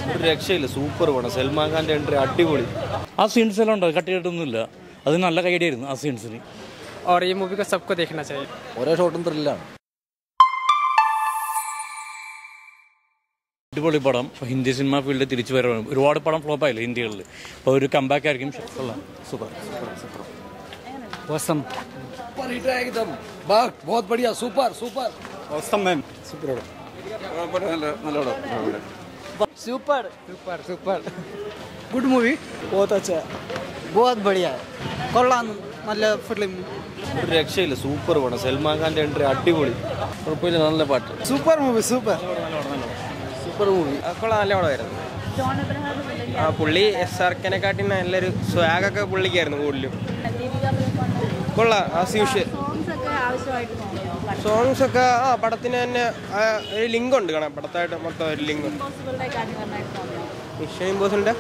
ഒരു രക്ഷയില്ല സൂപ്പർ പടം സൽമാൻ ഖാന്റെ എൻട്രി അടിപൊളി ആ സീൻസ് എല്ലാം ഉണ്ട് കട്ടിയിട്ടൊന്നുമില്ല അത് നല്ല കൈഡിയായിരുന്നു ആ സീൻസിന് और ये मूवी को सबको देखना चाहिए ഓരോ ഷോട്ടും ത്രില്ലാണ് അടിപൊളി പടം ഇപ്പോൾ ഹിന്ദി സിനിമ ഫീൽഡിൽ തിരിച്ചു വരവാണ് ഒരുപാട് പടം ഫ്ലോപ്പ് ആയില്ല ഹിന്ദികളിൽ അപ്പോൾ ഒരു കമ്പാക്ക് ആയിരിക്കും കൊള്ളാം സൂപ്പർ वसम സൂപ്പർ ഹിറ്റ് एकदम ബാഗ് बहुत बढ़िया super super super super super good movie बहुत अच्छा है बहुत बढ़िया है കൊള്ളാം നല്ല ഫിലിം ഒരു രക്ഷയില്ല സൂപ്പർ പടം സൽമാൻ ഖാന്റെ എൻട്രി അടിപൊളി കുഴപ്പമില്ല നല്ല പാട്ട് സൂപ്പർ മൂവി സൂപ്പർ കൊള്ളാം നല്ല പടമായിരുന്നു ആ പുള്ളി എസ് ആർ കെനെക്കാട്ടി നല്ലൊരു സ്വാഗൊക്കെ പുള്ളിക്കായിരുന്നു കൂടുതലും കൊള്ളാം ആസ് യൂഷ്വൽ സോങ്സ് ഒക്കെ ആ പടത്തിന് തന്നെ ആ, ഒരു ലിങ്ക് ഉണ്ട് കാണാൻ പടത്തായിട്ട് മൊത്തം ഒരു ലിങ്ക് ഉണ്ട് മിഷൻ ഇമ്പോസിബിളിന്റെ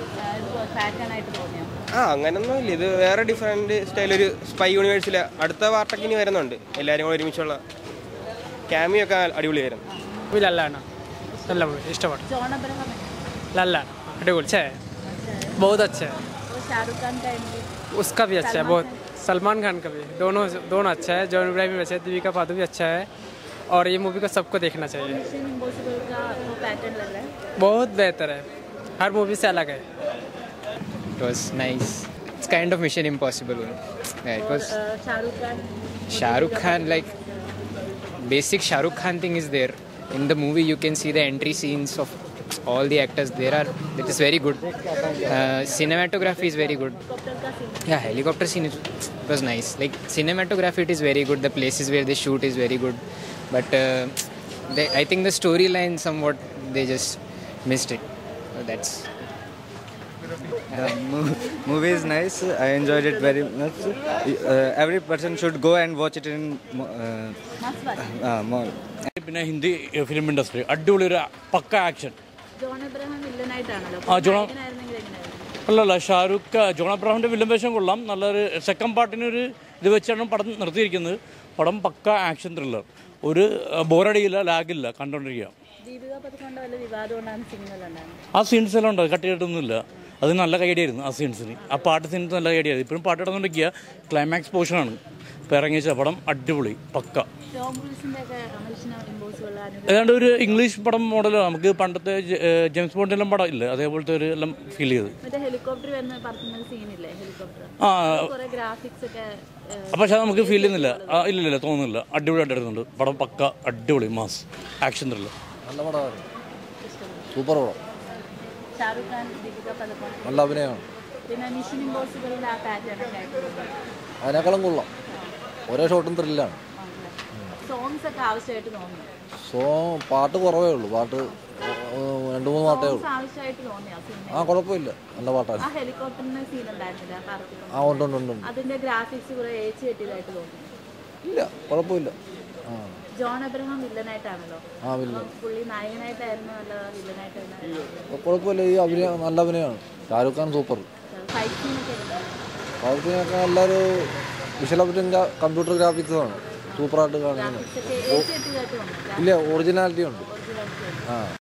ആ അങ്ങനൊന്നും ഇല്ല ഇത് വേറെ ഡിഫറെന്റ് സ്റ്റൈൽ ഒരു സ്പൈ യൂണിവേഴ്സിലെ അടുത്ത പാർട്ടൊക്കെ ഇനി വരുന്നുണ്ട് എല്ലാവരും കൂടെ ഒരുമിച്ചുള്ള ക്യാമിയൊക്കെ അടിപൊളിയായിരുന്നു മൂവി ലല്ലാണ് നല്ല മൂവി ഇഷ്ടപ്പെട്ടു ലല്ലാണ് അടിപൊളി ഛേ बहुत अच्छा है शाहरुख खान का एंट्री उसका भी अच्छा है बहुत सलमान खान का भी दोनों दोनों अच्छा है जॉन इब्राहिम भी अच्छा है दीपिका पादु भी अच्छा है और ये मूवी को सबको देखना चाहिए मिशन इम्पॉसिबल का वो पैटर्न लग रहा है बहुत बेहतर है हर मूवी से अलग है It was nice. It's kind of Mission Impossible one. Yeah, it was uh, Shahrukh Khan Shah Rukh Khan. Like basic Shah Rukh Khan thing is there in the movie. You can see the entry scenes of all the actors. There are. It is very good. Uh, cinematography is very good. Helicopter का scene Yeah, helicopter scene is, it was nice. Like cinematography, it is very good. The places where they shoot is very good. But uh, they, I think the storyline somewhat they just missed it. So that's movie is nice. I enjoyed it very much. Uh, every person should go and watch it in mo- uh, मस्त बात uh, mall. പിന്നെ Hindi film industry അടിപൊളി ഒരു പക്ക action John Abraham വില്ലനായിട്ടാണല്ലോ ആ, John- നായകനായിരുന്നെങ്കിൽ എങ്ങനെയായിരുന്നു അല്ലല്ല ഷാരൂഖ് ജോൺ അബ്രാഹിമിൻ്റെ വില്ലൻ വേഷം കൊള്ളാം നല്ലൊരു സെക്കൻഡ് പാർട്ടിനൊരു ഇത് വെച്ചാണ് പടം നിർത്തിയിരിക്കുന്നത് പടം പക്ക ആക്ഷൻ ത്രില്ലർ ഒരു ബോറടിയില്ല ലാഗില്ല കണ്ടോണ്ടിരിക്കുക ദീപിക പതുകൊണ്ട് വല്ല വിവാദം ഉണ്ടാകുന്ന സിനിമകളുണ്ടായിരുന്നു ആ സീൻസ് എല്ലാം ഉണ്ട് കട്ടിയിട്ടൊന്നുമില്ല അത് നല്ല കൈഡിയായിരുന്നു ആ സീൻസിന് ആ പാട്ട് സീൻസ് നല്ല കൈഡിയായിരുന്നു ഇപ്പോഴും പാട്ട് ഇടന്നുകൊണ്ടിരിക്കുക ക്ലൈമാക്സ് പോർഷനാണ് ഇപ്പോൾ ഇറങ്ങിയ പടം അടിപൊളി പക്ക ടോം ക്രൂസിന്റെ ഒക്കെ മിഷൻ ഇമ്പോസിബിൾ അനുഭവം ഏതാണ്ട് ഒരു ഇംഗ്ലീഷ് പടം മോഡലോ നമുക്ക് പണ്ടത്തെ ജെ- ഏഹ് ജെയിംസ് ബോണ്ടിലും പടം ഇല്ല അതേപോലത്തെ ഒരു എല്ലാം ഫീൽ ചെയ്ത് മറ്റേ ഹെലികോപ്റ്റർ വരുന്ന പറക്കുന്ന സീനില്ലേ ഹെലികോപ്റ്റർ ആ കുറെ ഗ്രാഫിക്സ് ഒക്കെ ഏ, പക്ഷെ അത് നമുക്ക് ഫീൽ ചെയ്യുന്നില്ല ആ, ഇല്ല ഇല്ല തോന്നുന്നില്ല അടിപൊളിയായിട്ട് എടുക്കുന്നുണ്ട് പടം പക്ക അടിപൊളി മാസ് ആക്ഷൻ ത്രില്ലർ നല്ല പടമായിരുന്നു സൂപ്പർ പടം ഷാറുഖ് ഖാൻ ദീപിക പതുക്കോൺ നല്ല അഭിനയമാണ് പിന്നെ മിഷൻ ഇമ്പോസിബിളിൽ ആ പാറ്റേൺ ഒക്കെ ആയിട്ട് അതിനേക്കാളും കൊള്ളാം ഓരോ ഷോട്ടും ത്രില്ലാണ് സോങ്സ് ഒക്കെ ആവശ്യമായിട്ട് തോന്നുന്നു സോ പാട്ട് കുറവേ ഉള്ളൂ പാട്ട് ഏഹ്, രണ്ട് മൂന്ന് പാട്ടേ ഉള്ളൂ സോങ്സ് ആവശ്യമായിട്ട് തോന്നിയ സിനിമ ആ കുഴപ്പമില്ല നല്ല പാട്ടാണ് ആ ഹെലികോപ്റ്ററിന് സീൻ ഉണ്ടായിരുന്നില്ല പറത്തിക്കൊണ്ട് ആ ഉണ്ട് ഉണ്ട് ഉണ്ട് ഉണ്ട് അതിന്റെ ഗ്രാഫിക്സ് കുറെ ഏച്ച് കെട്ടിയതായിട്ട് തോന്നി ഇല്ല കുഴപ്പമില്ല ആ ജോൺ എബ്രഹാം വില്ലനായിട്ടാണല്ലോ ആ വില്ല അപ്പം പുള്ളി നായകനായിട്ടായിരുന്നു അല്ല വില്ലനായിട്ടായിരുന്നു കുഴപ്പമില്ല ഈ അഭിനയം നല്ല അഭിനയമാണ് ഷാരൂഖ് ഖാൻ സൂപ്പർ ഫൈറ്റ് സീനൊക്കെ ഷാരൂഖ് ഖാനൊക്കെ നല്ലൊരു വിഷ്വൽ എഫക്റ്റിൻ്റെ കമ്പ്യൂട്ടർ ഗ്രാഫിക്സ് ആണ് സൂപ്പറായിട്ട് കാണുന്നത് ഏച്ച് കെട്ടിയതായിട്ട് തോന്നുന്നു ഇല്ല ഒറിജിനാലിറ്റി ഉണ്ട് ഒറിജിനൽ ആ